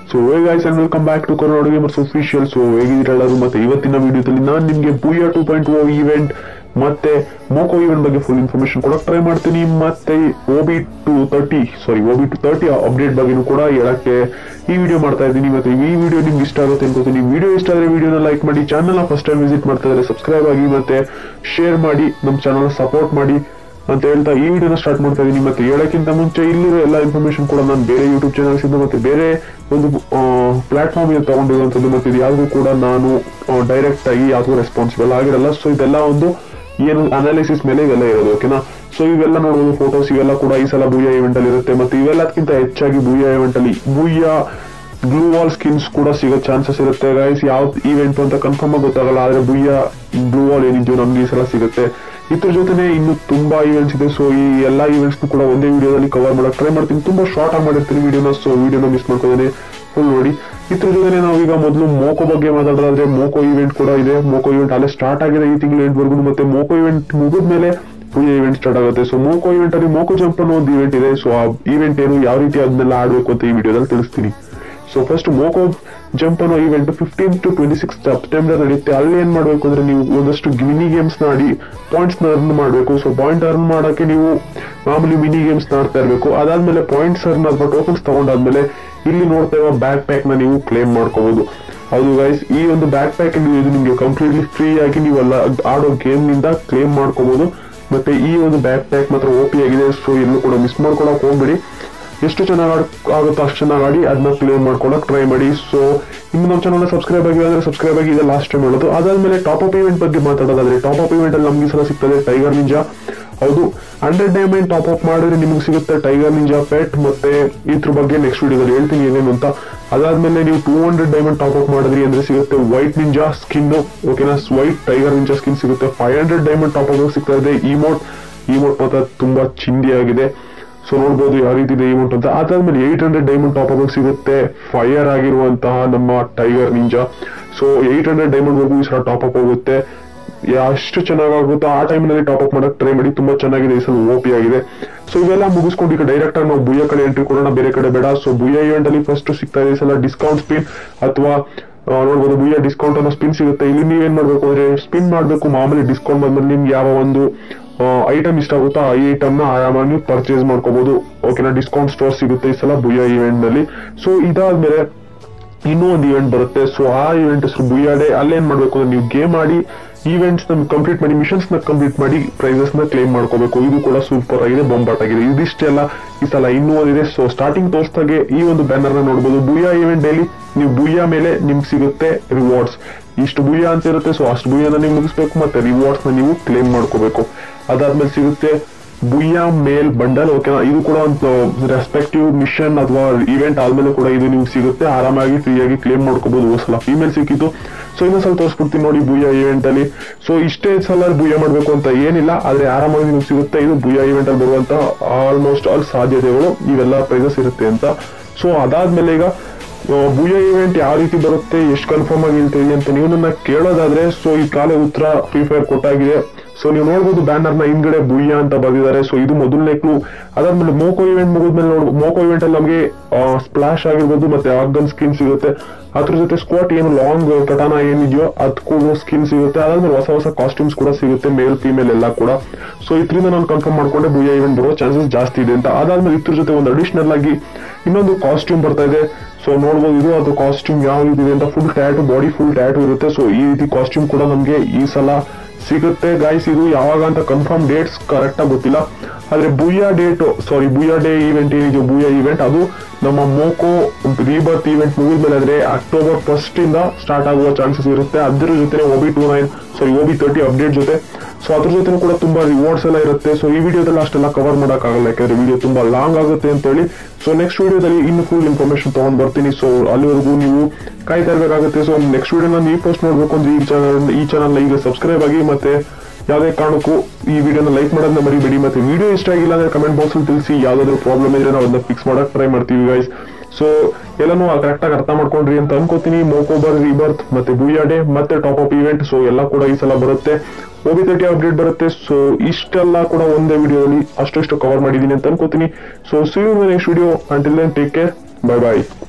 so guys and welcome back to Karnataka gamers official so ಹೇಗಿದ್ದೀರಲ್ಲರು ಮತ್ತೆ ಇವತ್ತಿನ ವಿಡಿಯೋದಲ್ಲಿ ನಾನು ನಿಮಗೆ Booyah two point O event ಮತ್ತೆ ಮೋಕೋ ಈವೆಂಟ್ ಬಗ್ಗೆ ಫುಲ್ ಇನ್ಫಾರ್ಮೇಶನ್ ಕೊಡಕ್ ಟ್ರೈ ಮಾಡ್ತೀನಿ ಮತ್ತೆ OB two thirty sorry OB two thirty update ಬಗ್ಗೆನೂ ಕೂಡ ಹೇಳಕ್ಕೆ ಈ ವಿಡಿಯೋ ಮಾಡ್ತಾ ಇದ್ದೀನಿ ಮತ್ತೆ ಈ ವಿಡಿಯೋ ನಿಮ್ಗೆ ಇಷ್ಟ ಆಗುತ್ತೆ ಅನ್ಕೋತೀನಿ ವಿಡಿಯೋ ಇಷ್ಟ ಆದ್ರೆ ವಿಡಿಯೋನ ಲೈಕ್ ಮಾಡಿ ಚಾನಲ್ ಫಸ್ಟ್ ಟೈಮ್ ವಿಸಿಟ್ ಮಾಡ್ತಾ ಇದ್ರೆ ಸಬ್ಸ್ಕ್ರೈಬ್ ಆಗಿ ಮತ್ತೆ ಶೇರ್ ಮಾಡಿ ನಮ್ಮ ಚಾನಲ್ ಸಪೋರ್ಟ್ ಮಾಡಿ ಅಂತ ಹೇಳ್ತಾ ಈ ವಿಡಿಯೋನ ಸ್ಟಾರ್ಟ್ ಮಾಡ್ತಾ ಇದೀನಿ ಮತ್ತೆ ಹೇಳಕ್ಕಿಂತ ಮುಂಚೆ ಇಲ್ಲಿರೋ ಎಲ್ಲ ಇನ್ಫಾರ್ಮೇಶನ್ ಕೂಡ ನಾನು ಬೇರೆ ಯೂಟ್ಯೂಬ್ ಚಾನಲ್ಸ್ ಇಂದ ಮತ್ತೆ ಬೇರೆ ಒಂದು ಪ್ಲಾಟ್ಫಾರ್ಮ್ ಇಂದ ತಗೊಂಡಿರುವಂತದ್ದು ಮತ್ತೆ ಇದು ಯಾವ್ದು ಕೂಡ ನಾನು ಡೈರೆಕ್ಟ್ ಆಗಿ ಯಾವ್ದು ರೆಸ್ಪಾನ್ಸಿಬಲ್ ಆಗಿರಲ್ಲ ಸೊ ಇದೆಲ್ಲ ಒಂದು ಏನು ಅನಾಲಿಸಿಸ್ ಮೇಲೆ ಇವೆಲ್ಲ ಇರೋದು ಓಕೆನಾ ಸೊ ಇವೆಲ್ಲ ನೋಡ್ಬೋದು ಫೋಟೋಸ್ ಇವೆಲ್ಲ ಕೂಡ ಈ ಸಲ ಬೂಯ ಇವೆಂಟ್ ಅಲ್ಲಿ ಇರುತ್ತೆ ಮತ್ತೆ ಇವೆಲ್ಲದಕ್ಕಿಂತ ಹೆಚ್ಚಾಗಿ ಬೂಯ ಇವೆಂಟ್ ಅಲ್ಲಿ ಬೂಯ ಗ್ಲೂ ವಾಲ್ ಸ್ಕಿನ್ಸ್ ಕೂಡ ಸಿಗೋ ಚಾನ್ಸಸ್ ಇರುತ್ತೆ ಗೈಸ್ ಯಾವ ಇವೆಂಟ್ ಅಂತ ಕನ್ಫರ್ಮ್ ಆಗಿ ಗೊತ್ತಾಗಲ್ಲ ಆದ್ರೆ ಬುಯ್ಯ ಬ್ಲೂ ವಾಲ್ ಏನಿದೆಯೋ ನಮ್ಗೆ ಈ ಸಲ ಸಿಗುತ್ತೆ ಇದ್ರ ಜೊತೆನೆ ಇನ್ನು ತುಂಬಾ ಇವೆಂಟ್ಸ್ ಇದೆ ಸೊ ಈ ಎಲ್ಲಾ ಇವೆಂಟ್ಸ್ ಕೂಡ ಒಂದೇ ವಿಡಿಯೋದಲ್ಲಿ ಕವರ್ ಮಾಡಕ್ ಟ್ರೈ ಮಾಡ್ತೀನಿ ತುಂಬಾ ಶಾರ್ಟ್ ಆಗಿ ಮಾಡಿರ್ತೀನಿ ವಿಡಿಯೋನ ಸೊ ವಿಡಿಯೋನ ಮಿಸ್ ಮಾಡ್ಕೋದೇನೆ ಫುಲ್ ನೋಡಿ ಇದ್ರ ಜೊತೆ ನಾವೀಗ ಮೊದಲು ಮೋಕೋ ಬಗ್ಗೆ ಮಾತಾಡೋದಾದ್ರೆ ಮೋಕೋ ಇವೆಂಟ್ ಕೂಡ ಇದೆ ಮೋಕೋ ಇವೆಂಟ್ ಅಲ್ಲೇ ಸ್ಟಾರ್ಟ್ ಆಗಿದೆ ಈ ತಿಂಗಳು ಎಂಟ್ವರೆಗೂ ಮತ್ತೆ ಮೋಕೋ ಇವೆಂಟ್ ಮುಗಿದ್ಮೇಲೆ ಪೂಜೆ ಇವೆಂಟ್ ಸ್ಟಾರ್ಟ್ ಆಗುತ್ತೆ ಸೊ ಮೋಕೋ ಇವೆಂಟ್ ಅಲ್ಲಿ ಮೋಕೋ ಜಂಪ್ ಅನ್ನೋ ಒಂದು ಇವೆಂಟ್ ಇದೆ ಸೊ ಆ ಇವೆಂಟ್ ಏನು ಯಾವ ರೀತಿ ಅದನ್ನೆಲ್ಲ ಆಡ್ಬೇಕು ಅಂತ ಈ ವಿಡಿಯೋದಲ್ಲಿ ತಿಳಿಸ್ತೀನಿ ಸೊ ಫಸ್ಟ್ ಮೋಕೋ ಜಂಪ್ ಅನ್ನೋ event fifteen to twenty six September ನಡೆಯುತ್ತೆ ಅಲ್ಲಿ ಏನ್ ಮಾಡ್ಬೇಕು ಅಂದ್ರೆ ನೀವು ಒಂದಷ್ಟು ಮಿನಿ ಗೇಮ್ಸ್ ನ ಆಡಿ ಪಾಯಿಂಟ್ಸ್ ನ ಅರ್ನ್ ಮಾಡಬೇಕು ಸೊ ಪಾಯಿಂಟ್ ಅರ್ನ್ ಮಾಡಕ್ಕೆ ನೀವು ಮಾಮೂಲಿ ಮಿನಿ ಗೇಮ್ಸ್ ನ ಆಡ್ತಾ ಇರಬೇಕು ಅದಾದ್ಮೇಲೆ ಪಾಯಿಂಟ್ಸ್ ಅರ್ನ್ ಅಥವಾ ಟೋಕನ್ಸ್ ತಗೊಂಡಾದ್ಮೇಲೆ ಇಲ್ಲಿ ನೋಡ್ತಾ ಇರೋ ಬ್ಯಾಕ್ ಪ್ಯಾಕ್ ನ ನೀವು ಕ್ಲೇಮ್ ಮಾಡ್ಕೋಬಹುದು ಹೌದು ಗೈಸ್ ಈ ಒಂದು ಬ್ಯಾಕ್ ಪ್ಯಾಕ್ ಇದು ನಿಮಗೆ ಕಂಪ್ಲೀಟ್ಲಿ ಫ್ರೀ ಆಗಿ ನೀವೆಲ್ಲ ಆಡೋ ಗೇಮ್ ನಿಂದ ಕ್ಲೇಮ್ ಮಾಡ್ಕೋಬಹುದು ಮತ್ತೆ ಈ ಒಂದು ಬ್ಯಾಕ್ ಪ್ಯಾಕ್ ಮಾತ್ರ ಓಪಿ ಆಗಿದೆ ಸೊ ಎಲ್ಲೂ ಕೂಡ ಮಿಸ್ ಮಾಡ್ಕೊಳಕ್ ಹೋಗ್ಬೇಡಿ ಎಷ್ಟು ಚೆನ್ನಾಗಿ ಆಗುತ್ತೋ ಅಷ್ಟು ಚೆನ್ನಾಗಿ ಆಡಿ ಅದನ್ನ ಕ್ಲೇಮ್ ಮಾಡ್ಕೊಳಕ್ ಟ್ರೈ ಮಾಡಿ ಸೊ ಇನ್ನು ನಮ್ಮ ಚಾನಲ್ ಸಬ್ಸ್ಕ್ರೈಬ್ ಆಗಿ ಅಂದ್ರೆ ಸಬ್ಸ್ಕ್ರೈಬ್ ಆಗಿ ಇದೆ ಲಾಸ್ಟ್ ಟೈಮ್ ಹೇಳೋದು ಅದಾದ್ಮೇಲೆ ಟಾಪ್ ಅಪ್ ಇವೆಂಟ್ ಬಗ್ಗೆ ಮಾತಾಡೋದಾದ್ರೆ ಟಾಪ್ ಅಪ್ ಇವೆಂಟ್ ಅಲ್ಲಿ ನಮ್ಗೆ ಈ ಸಲ ಸಿಗ್ತದೆ ಟೈಗರ್ ನಿಂಜಾ ಹೌದು ಹಂಡ್ರೆಡ್ ಡೈಮಂಡ್ ಟಾಪ್ ಅಪ್ ಮಾಡಿದ್ರೆ ನಿಮ್ಗೆ ಸಿಗುತ್ತೆ ಟೈಗರ್ ನಿಂಜಾ ಪೆಟ್ ಮತ್ತೆ ಇದ್ರ ಬಗ್ಗೆ ನೆಕ್ಸ್ಟ್ ವಿಡಿಯೋದಲ್ಲಿ ಹೇಳ್ತೀನಿ ಏನೇನು ಅಂತ ಅದಾದ್ಮೇಲೆ ನೀವು two hundred diamond top up ಮಾಡಿದ್ರಿ ಅಂದ್ರೆ ಸಿಗುತ್ತೆ ವೈಟ್ ನಿಂಜಾ ಸ್ಕಿನ್ ಓಕೆನಾ ವೈಟ್ ಟೈಗರ್ ನಿಂಜಾ ಸ್ಕಿನ್ ಸಿಗುತ್ತೆ five hundred diamond top up ಸಿಗ್ತಾ ಇದೆ ಇಮೋಟ್ ಇಮೋಟ್ ಮಾತ್ರ ತುಂಬಾ ಚಿಂದಿ ಆಗಿದೆ ಸೊ ನೋಡ್ಬೋದು ಯಾವ ರೀತಿ ಇದೆ ಇಮೋಟ್ ಅಂತ ಅದಾದ್ಮೇಲೆ eight hundred diamond top up ಸಿಗುತ್ತೆ ಫೈರ್ ಆಗಿರುವಂತಹ ನಮ್ಮ tiger ninja so eight hundred diamond ವರ್ಗೂ ಈ ಸಲ ಟಾಪ್ ಅಪ್ ಹೋಗುತ್ತೆ ಎಷ್ಟು ಚೆನ್ನಾಗಾಗುತ್ತೋ ಆ ಟೈಮ್ನಲ್ಲಿ ಟಾಪ್ ಅಪ್ ಮಾಡಕ್ ಟ್ರೈ ಮಾಡಿ ತುಂಬಾ ಚೆನ್ನಾಗಿದೆ ಈ ಸಲ ಓಪಿ ಆಗಿದೆ ಸೊ ಇವೆಲ್ಲ ಮುಗಿಸ್ಕೊಂಡು ಈಗ ಡೈರೆಕ್ಟ್ ಆಗಿ ನಾವು ಬುಯ್ಯ ಕಡೆ ಎಂಟ್ರಿ ಕೊಡೋಣ ಬೇರೆ ಕಡೆ ಬೇಡ ಸೊ ಬುಯ್ಯ ಇವೆಂಟ್ ಅಲ್ಲಿ ಫಸ್ಟ್ ಸಿಗ್ತಾ ಇದೆ ಈ ಸಲ ಡಿಸ್ಕೌಂಟ್ ಸ್ಪಿನ್ ಅಥವಾ ನೋಡ್ಬೋದು ಬುಯ್ಯ ಡಿಸ್ಕೌಂಟ್ ಅನ್ನೋ ಸ್ಪಿನ್ ಸಿಗುತ್ತೆ ಇಲ್ಲಿ ನೀವೇನ್ ಮಾಡ್ಬೇಕು ಅಂದ್ರೆ ಸ್ಪಿನ್ ಮಾಡ್ಬೇಕು ಮಾಮೂಲಿ ಡಿಸ್ಕೌಂಟ್ ಬಂದ್ಮೇಲೆ ನಿಮ್ಗೆ ಯಾವ ಒಂದು ಐಟಮ್ ಇಷ್ಟ ಆಗುತ್ತೋ ಆ ಐಟಮ್ ನ ಆರಾಮಾಗಿ ನೀವು ಪರ್ಚೇಸ್ ಮಾಡ್ಕೋಬಹುದು ಓಕೆನಾ ಡಿಸ್ಕೌಂಟ್ ಸ್ಟೋರ್ ಸಿಗುತ್ತೆ ಈ ಸಲ ಬುಯ್ಯ ಇವೆಂಟ್ ನಲ್ಲಿ ಸೊ ಇದಾದ್ಮೇಲೆ ಇನ್ನೂ ಒಂದು ಇವೆಂಟ್ ಬರುತ್ತೆ ಸೊ ಆ ಇವೆಂಟ್ ಹೆಸರು ಬುಯ್ಯಾಡೆ ಅಲ್ಲೇನ್ ಮಾಡ್ಬೇಕು ಅಂದ್ರೆ ನೀವು ಗೇಮ್ ಆಡಿ ಈವೆಂಟ್ಸ್ ನ ಕಂಪ್ಲೀಟ್ ಮಾಡಿ ಮಿಷನ್ಸ್ ನ ಕಂಪ್ಲೀಟ್ ಮಾಡಿ ಪ್ರೈಸಸ್ ನ ಕ್ಲೇಮ್ ಮಾಡ್ಕೋಬೇಕು ಇದು ಕೂಡ ಸೂಪರ್ ಆಗಿದೆ ಬೊಂಬಾಟ್ ಆಗಿದೆ ಇದಿಷ್ಟೆಲ್ಲ ಈ ಸಲ ಇನ್ನೂ ಒಂದಿದೆ ಸೊ ಸ್ಟಾರ್ಟಿಂಗ್ ತೋರಿಸ್ದಾಗೆ ಈ ಒಂದು ಬ್ಯಾನರ್ ನ ನೋಡಬಹುದು ಬುಯ್ಯಾ ಇವೆಂಟ್ ಡೈಲಿ ನೀವು ಬುಯ್ಯಾ ಮೇಲೆ ನಿಮ್ಗೆ ಸಿಗುತ್ತೆ ರಿವಾರ್ಡ್ಸ್ ಇಷ್ಟು ಬುಯ್ಯಾ ಅಂತ ಇರುತ್ತೆ ಸೊ ಅಷ್ಟು ಬುಯ್ಯಾನ ನೀವು ಮುಗಿಸ್ಬೇಕು ಮತ್ತೆ ರಿವಾರ್ಡ್ಸ್ ನ ನೀವು ಕ್ಲೇಮ್ ಮಾಡ್ಕೋಬೇಕು ಅದಾದ್ಮೇಲೆ ಸಿಗುತ್ತೆ ಬುಯ್ಯಾ ಮೇಲ್ ಬಂಡಲ್ ಓಕೆನಾ ಇದು ಕೂಡ ಒಂದು ರೆಸ್ಪೆಕ್ಟಿವ್ ಮಿಷನ್ ಅಥವಾ ಇವೆಂಟ್ ಆದ್ಮೇಲೆ ಕೂಡ ಇದು ನಿಮ್ಗೆ ಸಿಗುತ್ತೆ ಆರಾಮಾಗಿ ಫ್ರೀ ಆಗಿ ಕ್ಲೇಮ್ ಮಾಡ್ಕೋಬಹುದು ಸಲ ಫೀಮೇಲ್ ಸಿಕ್ಕಿತ್ತು ಸೊ ಇನ್ನೊಂದ್ಸಲ ತೋರಿಸ್ಬಿಡ್ತೀನಿ ನೋಡಿ ಬುಯ್ಯಾ ಇವೆಂಟ್ ಅಲ್ಲಿ ಸೊ ಇಷ್ಟೇ ಸಲ ಬುಯ್ಯಾ ಮಾಡ್ಬೇಕು ಅಂತ ಏನಿಲ್ಲ ಆದ್ರೆ ಆರಾಮಾಗಿ ನಿಮ್ಗೆ ಸಿಗುತ್ತೆ ಇದು ಬುಯ್ಯಾ ಇವೆಂಟ್ ಅಲ್ಲಿ ಬರುವಂತ ಆಲ್ಮೋಸ್ಟ್ ಆಲ್ ಸಾಧ್ಯತೆಗಳು ಇವೆಲ್ಲ ಪ್ರೈಸಸ್ ಇರುತ್ತೆ ಅಂತ ಸೊ ಅದಾದ್ಮೇಲೆ ಈಗ ಬುಯ ಇವೆಂಟ್ ಯಾವ ರೀತಿ ಬರುತ್ತೆ ಎಷ್ಟು ಕನ್ಫರ್ಮ್ ಆಗಿ ಹೇಳ್ತೀವಿ ಅಂತ ನೀವು ನನ್ನ ಕೇಳೋದಾದ್ರೆ ಸೊ ಈ ಕಾಲ ಉತ್ತರ ಫ್ರೀ ಫೈರ್ ಕೊಟ್ಟಾಗಿದೆ ಸೊ ನೀವು ನೋಡ್ಬೋದು ಬ್ಯಾನರ್ ನ ಹಿಂದ್ಗಡೆ ಬುಯ್ಯ ಅಂತ ಬರೆದಿದ್ದಾರೆ ಸೊ ಇದು ಮೊದಲನೇ ಕ್ಲೂ ಅದಾದ್ಮೇಲೆ ಮೋಕೋ ಇವೆಂಟ್ ಮುಗಿದ್ಮೇಲೆ ನೋಡ್ ಮೋಕೋ ಇವೆಂಟ್ ಅಲ್ಲಿ ನಮಗೆ ಸ್ಪ್ಲಾಶ್ ಆಗಿರ್ಬೋದು ಮತ್ತೆ ಆರ್ಗನ್ ಸ್ಕಿನ್ ಸಿಗುತ್ತೆ ಅದ್ರ ಜೊತೆ ಸ್ಕ್ವಾಟ್ ಏನು ಲಾಂಗ್ ಕಟಾನ ಏನಿದೆಯೋ ಅದಕ್ಕೂ ಸ್ಕಿನ್ ಸಿಗುತ್ತೆ ಅದಾದ್ಮೇಲೆ ಹೊಸ ಹೊಸ ಕಾಸ್ಟ್ಯೂಮ್ಸ್ ಕೂಡ ಸಿಗುತ್ತೆ ಮೇಲ್ ಫಿಮೇಲ್ ಎಲ್ಲ ಕೂಡ ಸೊ ಇದರಿಂದ ನಾನು ಕನ್ಫರ್ಮ್ ಮಾಡ್ಕೊಂಡೆ ಬುಯ್ಯ ಇವೆಂಟ್ ಬರೋ ಚಾನ್ಸಸ್ ಜಾಸ್ತಿ ಇದೆ ಅಂತ ಅದಾದ್ಮೇಲೆ ಇದ್ರ ಜೊತೆ ಒಂದು ಅಡಿಷನಲ್ ಆಗಿ ಇನ್ನೊಂದು ಕಾಸ್ಟ್ಯೂಮ್ ಬರ್ತಾ ಇದೆ ಸೊ ನೋಡ್ಬೋದು ಇದು ಅದು ಕಾಸ್ಟ್ಯೂಮ್ ಯಾವ ರೀತಿ ಇದೆ ಅಂತ full tattoo body full tattoo ಇರುತ್ತೆ ಸೊ ಈ ರೀತಿ ಕಾಸ್ಟ್ಯೂಮ್ ಕೂಡ ನಮಗೆ ಈ ಸಲ ಸಿಗುತ್ತೆ ಗೈಸ್ ಇದು ಯಾವಾಗ ಅಂತ ಕನ್ಫರ್ಮ್ ಡೇಟ್ಸ್ ಕರೆಕ್ಟ್ ಆಗಿ ಗೊತ್ತಿಲ್ಲ ಆದ್ರೆ Booyah date sorry Booyah day event ಏನಿದೆಯೋ ಬುಯ್ಯಾ ಇವೆಂಟ್ ಅದು ನಮ್ಮ ಮೋಕೋ ರೀಬರ್ತ್ ಇವೆಂಟ್ ಮುಗಿದ್ಮೇಲೆ ಆದ್ರೆ ಅಕ್ಟೋಬರ್ ಫಸ್ಟ್ ಇಂದ ಸ್ಟಾರ್ಟ್ ಆಗುವ ಚಾನ್ಸಸ್ ಇರುತ್ತೆ ಅದ್ರ ಜೊತೆ OB two nine sorry OB thirty update ಜೊತೆ ಸೊ ಅದ್ರ ಜೊತೆ ಕೂಡ ತುಂಬಾ ರಿವಾರ್ಡ್ಸ್ ಎಲ್ಲ ಇರುತ್ತೆ ಸೊ ಈ ವಿಡಿಯೋದಲ್ಲಿ ಅಷ್ಟೆಲ್ಲ ಕವರ್ ಮಾಡೋಕ್ಕಾಗಲ್ಲ ಯಾಕಂದ್ರೆ ವಿಡಿಯೋ ತುಂಬಾ ಲಾಂಗ್ ಆಗುತ್ತೆ ಅಂತ ಹೇಳಿ ಸೊ ನೆಕ್ಸ್ಟ್ ವಿಡಿಯೋದಲ್ಲಿ ಇನ್ನು ಫುಲ್ ಇನ್ಫಾರ್ಮೇಶನ್ ತಗೊಂಡ್ ಬರ್ತೀನಿ ಸೊ ಅಲ್ಲಿವರೆಗೂ ನೀವು ಕಾಯ್ತಾ ಇರಬೇಕಾಗುತ್ತೆ ಸೊ ನೆಕ್ಸ್ಟ್ ವಿಡಿಯೋನ ನೀವು ಫಸ್ಟ್ ನೋಡ್ಬೇಕು ಅಂದ್ರೆ ಈ ಚಾನಲ್ ಈ ಚಾನಲ್ ಈಗ ಸಬ್ಸ್ಕ್ರೈಬ್ ಆಗಿ ಮತ್ತೆ ಯಾವುದೇ ಕಾರಣಕ್ಕೂ ಈ ವಿಡಿಯೋನ ಲೈಕ್ ಮಾಡೋದನ್ನ ಮರಿಬೇಡಿ ಮತ್ತೆ ವಿಡಿಯೋ ಇಷ್ಟ ಆಗಿಲ್ಲ ಅಂದ್ರೆ ಕಮೆಂಟ್ ಬಾಕ್ಸ್ ಅಲ್ಲಿ ತಿಳಿಸಿ ಯಾವ್ದಾದ್ರು ಪ್ರಾಬ್ಲಮ್ ಇದ್ರೆ ನಾವು ಅದನ್ನ ಫಿಕ್ಸ್ ಮಾಡಕ್ ಟ್ರೈ ಮಾಡ್ತೀವಿ ಗೈಸ್ ಸೊ ಎಲ್ಲನೂ ಕರೆಕ್ಟ್ ಆಗಿ ಅರ್ಥ ಮಾಡ್ಕೊಂಡ್ರಿ ಅಂತ ಅನ್ಕೋತೀನಿ ಮೋಕೋಬರ್ ರಿಬರ್ತ್ ಮತ್ತೆ ಬುಯ್ಯಾ ಡೇ ಮತ್ತೆ ಟಾಪ್ ಅಪ್ ಇವೆಂಟ್ ಸೊ ಎಲ್ಲ ಕೂಡ ಈ ಸಲ ಬರುತ್ತೆ ಓಬಿ ತರ್ಟಿ ಅಪ್ಡೇಟ್ ಬರುತ್ತೆ ಸೊ ಇಷ್ಟೆಲ್ಲ ಕೂಡ ಒಂದೇ ವಿಡಿಯೋದಲ್ಲಿ ಅಷ್ಟು ಕವರ್ ಮಾಡಿದೀನಿ ಅಂತ ಅನ್ಕೋತೀನಿ so see you next video until then take care bye bye